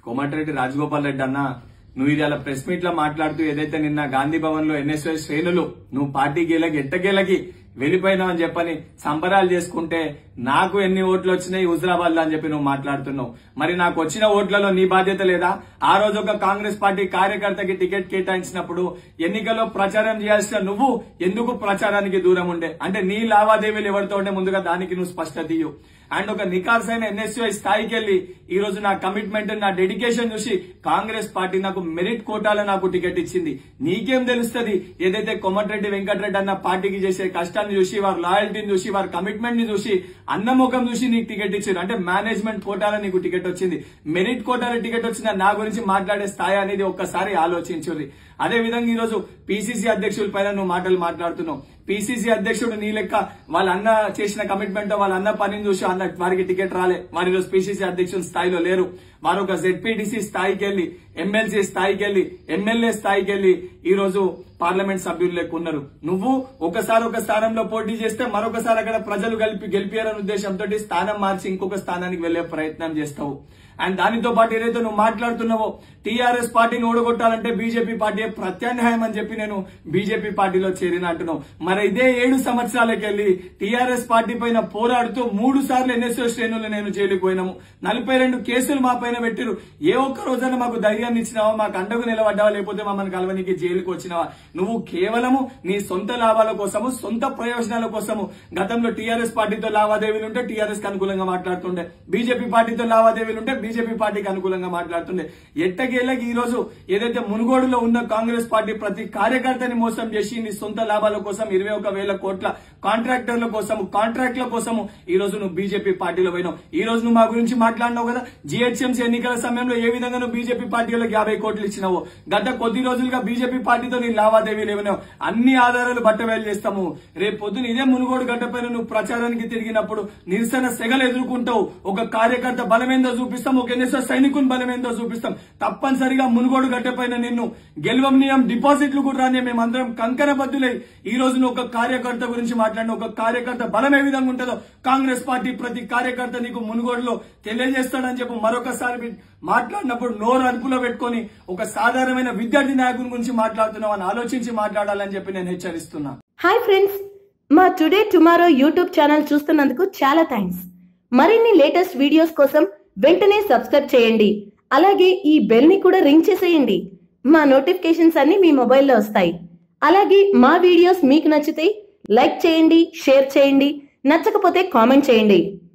కోమటిరెడ్డి రాజగోపాల్ రెడ్డి అన్న నువ్వు ఇది అలా ప్రెస్ మీట్ లో మాట్లాడుతూ ఏదైతే నిన్న గాంధీ భవన్ లో ఎన్ఎస్ఎస్ శ్రేణులు నువ్వు పార్టీ గేలకి ఎట్టగేలకి వెళ్ళిపోయినావు అని చెప్పని సంబరాలు చేసుకుంటే నాకు ఎన్ని ఓట్లు వచ్చినాయి హుజరాబాద్ లో అని చెప్పి నువ్వు మాట్లాడుతున్నావు మరి నాకు వచ్చిన ఓట్లలో నీ బాధ్యత లేదా ఆ రోజు ఒక కాంగ్రెస్ పార్టీ కార్యకర్తకి టికెట్ కేటాయించినప్పుడు ఎన్నికల్లో ప్రచారం చేయాల్సిన నువ్వు ఎందుకు ప్రచారానికి దూరం ఉండే అంటే నీ లావాదేవీలు ఎవరితో ఉండే ముందుగా దానికి నువ్వు స్పష్టత ఇయ్యు అండ్ ఒక నికార్సైన ఎన్ఎస్యుఐ స్థాయికి వెళ్లి ఈ రోజు నా కమిట్మెంట్ నా డెడికేషన్ చూసి కాంగ్రెస్ పార్టీ నాకు మెరిట్ కోటాలో నాకు టికెట్ ఇచ్చింది నీకేం తెలుస్తుంది ఏదైతే కొమ్మటిరెడ్డి వెంకటరెడ్డి అన్న పార్టీకి చేసే కష్టాన్ని చూసి వారి లాయల్టీని చూసి వారి కమిట్మెంట్ ని చూసి అన్నముఖం చూసి నీకు టికెట్ ఇచ్చారు అంటే మేనేజ్మెంట్ కోటాలో నీకు టికెట్ వచ్చింది మెరిట్ కోటాలో టికెట్ వచ్చిన నా గురించి మాట్లాడే స్థాయి అనేది ఒక్కసారి ఆలోచించుర్రి అదే విధంగా ఈ రోజు పిసిసి అధ్యక్షుల పైన నువ్వు మాటలు మాట్లాడుతున్నావు పిసిసి అధ్యక్షుడు నీ లెక్క వాళ్ళ అన్న చేసిన కమిట్మెంట్ వాళ్ళ అన్న పనిని చూసి అన్న వారికి టికెట్ రాలే వారి రోజు పిసిసి అధ్యక్షుల స్థాయిలో లేరు వారు ఒక జెడ్పీటీసీ స్థాయికి వెళ్లి ఎమ్మెల్సీ స్థాయికి వెళ్లి ఎమ్మెల్యే స్థాయికి వెళ్లి ఈ రోజు పార్లమెంట్ సభ్యులు లెక్క ఉన్నారు నువ్వు ఒకసారి ఒక స్థానంలో పోటీ చేస్తే మరొకసారి అక్కడ ప్రజలు కలిపి గెలిపారనే ఉద్దేశంతో స్థానం మార్చి ఇంకొక స్థానానికి వెళ్లే ప్రయత్నం చేస్తావు అండ్ దానితో పాటు ఏదైతే నువ్వు మాట్లాడుతున్నావో టీఆర్ఎస్ పార్టీని ఓడగొట్టాలంటే బీజేపీ పార్టీ ప్రత్యామ్నాయం అని చెప్పి నేను బీజేపీ పార్టీలో చేరిన అంటున్నావు మరి ఇదే ఏడు సంవత్సరాలకి వెళ్ళి టీఆర్ఎస్ పార్టీ పైన పోరాడుతూ మూడు సార్లు ఎన్ఎస్ఓ శ్రేణులు నేను జైలుకు పోయినాము నలభై రెండు కేసులు మా పైన పెట్టిరు ఏ ఒక్క రోజైనా మాకు ధైర్యాన్ని ఇచ్చినావా మాకు అండగు నిలబడ్డావా లేకపోతే మమ్మల్ని కలవనికి జైలుకు వచ్చినావా నువ్వు కేవలము నీ సొంత లాభాల కోసము సొంత ప్రయోజనాల కోసము గతంలో టీఆర్ఎస్ పార్టీతో లావాదేవీలు ఉంటే టీఆర్ఎస్ కి అనుకూలంగా మాట్లాడుతుండే బీజేపీ పార్టీతో లావాదేవీలు ఉంటే బీజేపీ పార్టీకి అనుకూలంగా మాట్లాడుతుండే ఎట్టకేళ్ళకి ఈ రోజు ఏదైతే మునుగోడులో ఉన్న కాంగ్రెస్ పార్టీ ప్రతి కార్యకర్తని మోసం చేసి నీ సొంత లాభాల కోసం ఇరవై ఒక వేల కోట్ల కాంట్రాక్టర్ల కోసము కాంట్రాక్ట్ల కోసము ఈ రోజు నువ్వు బీజేపీ పార్టీలో పోయినావు ఈ రోజు నువ్వు మా గురించి మాట్లాడినావు కదా జిహెచ్ఎంసీ ఎన్నికల సమయంలో ఏ విధంగా నువ్వు బీజేపీ పార్టీలకు యాభై కోట్లు ఇచ్చినావు గత కొద్ది రోజులుగా బీజేపీ పార్టీతో నీ లావాదేవీలు ఏమైనావు అన్ని ఆధారాలు బట్టవేలు చేస్తాము రేపు పొద్దున ఇదే మునుగోడు గడ్డపైన నువ్వు ప్రచారానికి తిరిగినప్పుడు నిరసన సెగలు ఎదుర్కొంటావు ఒక కార్యకర్త బలమేందో చూపిస్తాం ఒక ఎన్ఎస్ఎస్ సైనికుని బలమేందో చూపిస్తాం తప్పనిసరిగా మునుగోడు గడ్డపైన నిన్ను గెలవనీయం డిపాజిట్లు కూడా రాని మేమందరం కంకణ బద్దులై ఈ రోజు నువ్వు ఒక కార్యకర్త గురించి మాట్లాడిన ఒక కార్యకర్త బలం ఏ విధంగా ఉంటుందో కాంగ్రెస్ పార్టీ ప్రతి కార్యకర్త నీకు మునుగోడులో తెలియజేస్తాడని చెప్పి మరొకసారి మాట్లాడినప్పుడు నోరు అదుపులో పెట్టుకొని ఒక సాధారణమైన విద్యార్థి నాయకుని గురించి మాట్లాడుతున్నావు అని ఆలోచించి మాట్లాడాలని చెప్పి నేను హెచ్చరిస్తున్నా హాయ్ ఫ్రెండ్స్ మా టుడే టుమారో యూట్యూబ్ ఛానల్ చూస్తున్నందుకు చాలా థ్యాంక్స్ మరిన్ని లేటెస్ట్ వీడియోస్ కోసం వెంటనే సబ్స్క్రైబ్ చేయండి అలాగే ఈ బెల్ ని కూడా రింగ్ చేసేయండి మా నోటిఫికేషన్స్ అన్ని మీ మొబైల్లో వస్తాయి అలాగే మా వీడియోస్ మీకు నచ్చితే లైక్ చేయండి షేర్ చేయండి నచ్చకపోతే కామెంట్ చేయండి